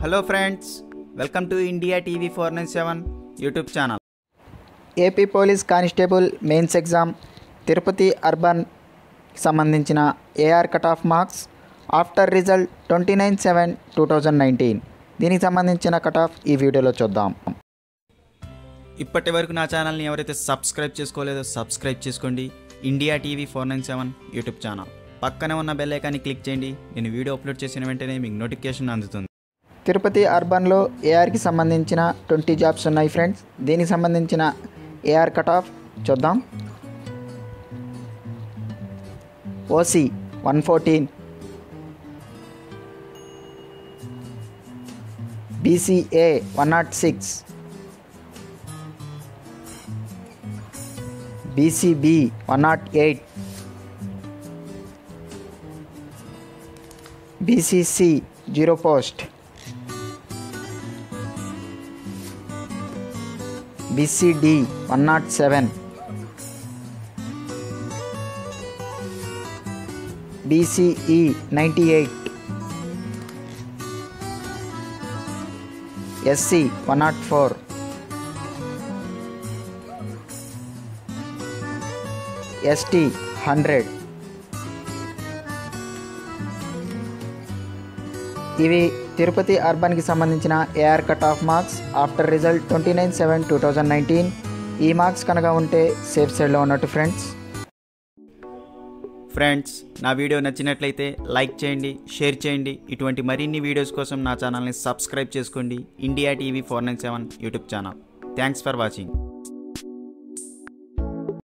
hello friends welcome to India TV four nine seven YouTube channel AP police constable mains exam Tirupati urban సంబంధించిన AR cut off marks after result twenty nine seven two thousand nineteen దీనికి సంబంధించిన cut off ఈ వీడియోలో చూద్దాం ఇప్పటి వరకు నా ఛానల్ని ఎవరైతే సబ్స్క్రైబ్ చేసుకోలేదో సబ్స్క్రైబ్ చేసుకోండి India TV four nine seven YouTube channel పక్కనే ఉన్న బెల్ ఐకాన్ని క్లిక్ చేయండి నేను వీడియో అప్లోడ్ చేసిన వెంటనే మీకు నోటిఫికేషన్ అందుతుంది తిరుపతి అర్బన్లో ఏఆర్కి సంబంధించిన ట్వంటీ జాబ్స్ ఉన్నాయి ఫ్రెండ్స్ దీనికి సంబంధించిన ఏఆర్ కట్ ఆఫ్ చూద్దాం OC one fourteen BCA one nought six BCB one nought eight BCC zero post BCD one nought seven BCE ninety eight SC one nought four ST hundred ఇవి తిరుపతి అర్బన్కి సంబంధించిన AR cut off marks after result twenty nine seven two thousand nineteen ఈ marks కనుక ఉంటే safe సైడ్లో ఉన్నట్టు friends friends నా video నచ్చినట్లయితే లైక్ చేయండి షేర్ చేయండి ఇటువంటి మరిన్ని వీడియోస్ కోసం నా ఛానల్ని సబ్స్క్రైబ్ చేసుకోండి India TV four nine seven YouTube channel thanks for watching